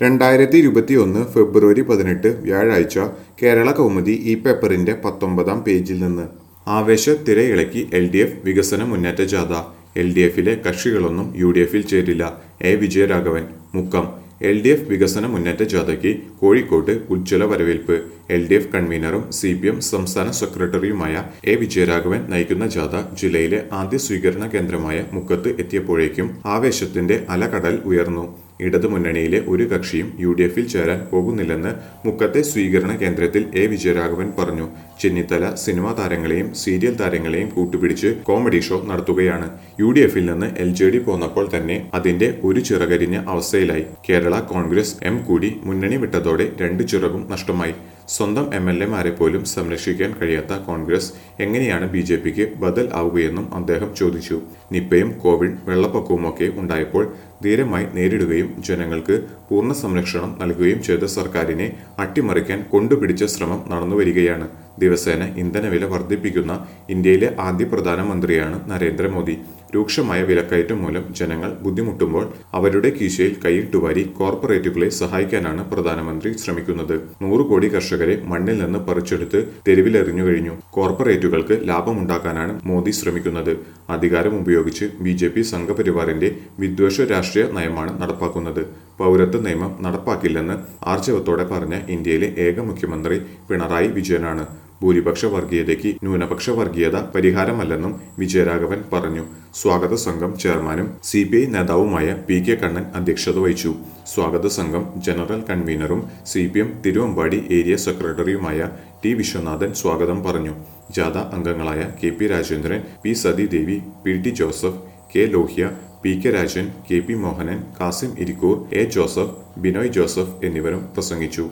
രണ്ടായിരത്തി ഇരുപത്തി ഒന്ന് ഫെബ്രുവരി പതിനെട്ട് വ്യാഴാഴ്ച കേരള കൗമുദി ഈ പേപ്പറിന്റെ പത്തൊമ്പതാം പേജിൽ നിന്ന് ആവേശ തിരയിളക്കി എൽ ഡി എഫ് വികസന മുന്നേറ്റ ജാഥ എൽ ഡി എഫിലെ കക്ഷികളൊന്നും യു ഡി എഫിൽ ചേരില്ല A Vijayaraghavan Mukkam L D F വികസന മുന്നേറ്റ ജാഥയ്ക്ക് കോഴിക്കോട്ട് ഉജ്ജ്വല വരവേൽപ്പ് എൽ ഡി എഫ് കൺവീനറും സി പി എം സംസ്ഥാന സെക്രട്ടറിയുമായ എ വിജയരാഘവൻ നയിക്കുന്ന ജാഥ ജില്ലയിലെ ആദ്യ സ്വീകരണ കേന്ദ്രമായ മുക്കത്ത് എത്തിയപ്പോഴേക്കും ആവേശത്തിന്റെ അലകടൽ ഉയർന്നു ഇടതു മുന്നണിയിലെ ഒരു കക്ഷിയും യു ഡി എഫിൽ ചേരാൻ പോകുന്നില്ലെന്ന് മുക്കത്തെ സ്വീകരണ കേന്ദ്രത്തിൽ എ വിജയരാഘവൻ പറഞ്ഞു ചെന്നിത്തല സിനിമാ താരങ്ങളെയും സീരിയൽ താരങ്ങളെയും കൂട്ടുപിടിച്ച് കോമഡി ഷോ നടത്തുകയാണ് യു ഡി എഫിൽ നിന്ന് എൽ ജെ ഡി പോന്നപ്പോൾ തന്നെ അതിന്റെ ഒരു ചിറകരിഞ്ഞ അവസ്ഥയിലായി കേരള കോൺഗ്രസ് എം കൂടി മുന്നണി വിട്ടതോടെ രണ്ട് ചിറകും നഷ്ടമായി സ്വന്തം എം എൽ എമാരെ പോലും സംരക്ഷിക്കാൻ കഴിയാത്ത കോൺഗ്രസ് എങ്ങനെയാണ് ബി ജെ പിക്ക് ബദൽ ആവുകയെന്നും അദ്ദേഹം ചോദിച്ചു നിപ്പയും കോവിഡ് വെള്ളപ്പൊക്കവുമൊക്കെ ഉണ്ടായപ്പോൾ ധീരമായി നേരിടുകയും ജനങ്ങൾക്ക് പൂർണ്ണ സംരക്ഷണം നൽകുകയും ചെയ്ത സർക്കാരിനെ അട്ടിമറിക്കാൻ കൊണ്ടുപിടിച്ച ശ്രമം നടന്നുവരികയാണ് ദിവസേന ഇന്ധനവില വർദ്ധിപ്പിക്കുന്ന ഇന്ത്യയിലെ ആദ്യ പ്രധാനമന്ത്രിയാണ് നരേന്ദ്രമോദി രൂക്ഷമായ വിലക്കയറ്റം മൂലം ജനങ്ങൾ ബുദ്ധിമുട്ടുമ്പോൾ അവരുടെ കീശയിൽ കൈയിട്ടുവാരി കോർപ്പറേറ്റുകളെ സഹായിക്കാനാണ് പ്രധാനമന്ത്രി ശ്രമിക്കുന്നത് നൂറ് കോടി കർഷകരെ മണ്ണിൽ നിന്ന് പറിച്ചെടുത്ത് തെരുവിലെറിഞ്ഞു കഴിഞ്ഞു കോർപ്പറേറ്റുകൾക്ക് ലാഭമുണ്ടാക്കാനാണ് മോദി ശ്രമിക്കുന്നത് അധികാരം ഉപയോഗിച്ച് ബി ജെ പി സംഘപരിവാറിന്റെ വിദ്വേഷ രാഷ്ട്രീയ നയമാണ് നടപ്പാക്കുന്നത് പൗരത്വ നിയമം നടപ്പാക്കില്ലെന്ന് ആർജവത്തോടെ പറഞ്ഞ ഇന്ത്യയിലെ ഏക മുഖ്യമന്ത്രി പിണറായി വിജയനാണ് ഭൂരിപക്ഷ വർഗീയതയ്ക്ക് ന്യൂനപക്ഷ വർഗീയത പരിഹാരമല്ലെന്നും വിജയരാഘവൻ പറഞ്ഞു സ്വാഗത സംഘം ചെയർമാനും സി പി ഐ നേതാവുമായ പി കെ കണ്ണൻ അധ്യക്ഷത വഹിച്ചു സ്വാഗത സംഘം ജനറൽ കൺവീനറും C P M Thiruvambady area സെക്രട്ടറിയുമായ ടി വിശ്വനാഥൻ സ്വാഗതം പറഞ്ഞു ജാഥ അംഗങ്ങളായ K P Rajendran P Sathidevi P T Joseph K Lohya P K Rajan K P Mohanan Kasim Irikkur A Joseph Binoy Joseph എന്നിവരും പ്രസംഗിച്ചു